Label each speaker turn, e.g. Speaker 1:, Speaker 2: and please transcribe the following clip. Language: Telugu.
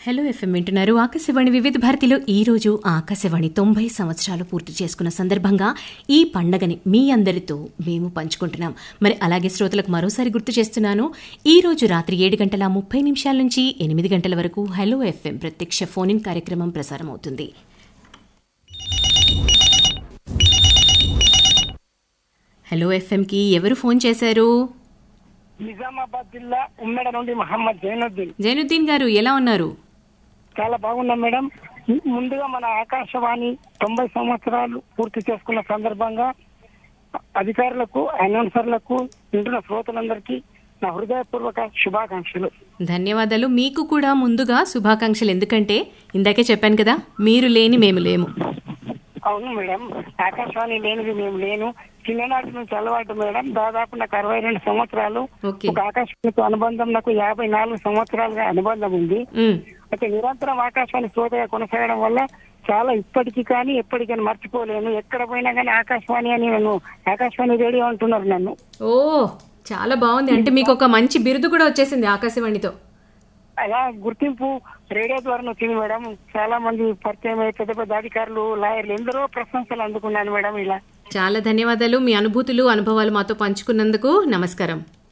Speaker 1: హలో ఎఫ్ఎం వింటున్నారు ఆకాశవాణి వివిధ భారతిలో ఈ రోజు ఆకాశవాణి తొంభై సంవత్సరాలు పూర్తి చేసుకున్న సందర్భంగా ఈ పండగని మీ అందరితో మేము పంచుకుంటున్నాం మరి అలాగే శ్రోతలకు మరోసారి గుర్తు చేస్తున్నాను ఈ రోజు రాత్రి ఏడు గంటల ముప్పై నిమిషాల నుంచి ఎనిమిది గంటల వరకు హలో ఎఫ్ఎం ప్రత్యక్ష ఫోన్ ఇన్ కార్యక్రమం ప్రసారం అవుతుంది హలో ఎఫ్ఎంకి ఎవరు ఫోన్ చేశారు
Speaker 2: నిజామాబాద్ జిల్లా ఉమ్మెడ నుండి మహమ్మద్ జైనుద్దీన్
Speaker 1: జైనుద్దీన్ గారు ఎలా ఉన్నారు
Speaker 2: చాలా బాగున్నాం మేడం ముందుగా మన ఆకాశవాణి తొంభై సంవత్సరాలు పూర్తి చేసుకున్న సందర్భంగా అధికారులకు అనౌన్సర్లకు వింటున్న శ్రోతలందరికీ నా హృదయపూర్వక శుభాకాంక్షలు
Speaker 1: ధన్యవాదాలు మీకు కూడా ముందుగా శుభాకాంక్షలు ఎందుకంటే ఇందాకే చెప్పాను కదా మీరు లేని మేము లేము
Speaker 2: అవును మేడం ఆకాశవాణి లేనిది మేము లేను చిన్ననాటి నుంచి అలవాటు మేడం దాదాపు నాకు అరవై రెండు సంవత్సరాలు
Speaker 1: ఓకే
Speaker 2: ఒక ఆకాశవాణితో అనుబంధం నాకు యాభై నాలుగు సంవత్సరాలుగా అనుబంధం ఉంది
Speaker 1: ఉమ్,
Speaker 2: అయితే నిరంతరం ఆకాశవాణి శ్రోతగా కొనసాగడం వల్ల చాలా ఇప్పటికీ కానీ ఎప్పటికైనా మర్చిపోలేను ఎక్కడ పోయినా కానీ ఆకాశవాణి అని నన్ను ఆకాశవాణి రేడియో అంటున్నారు నన్ను
Speaker 1: ఓ చాలా బాగుంది అంటే మీకు ఒక మంచి బిరుదు కూడా వచ్చేసింది ఆకాశవాణితో
Speaker 2: అలా గుర్తింపు రేడియో ద్వారా వచ్చింది మేడం చాలా మంది పరిచయం అయ్యి పెద్ద పెద్ద అధికారులు లాయర్లు ఎందరో ప్రశంసలు అందుకున్నాను మేడం ఇలా
Speaker 1: చాలా ధన్యవాదాలు మీ అనుభూతులు అనుభవాలు మాతో పంచుకున్నందుకు నమస్కారం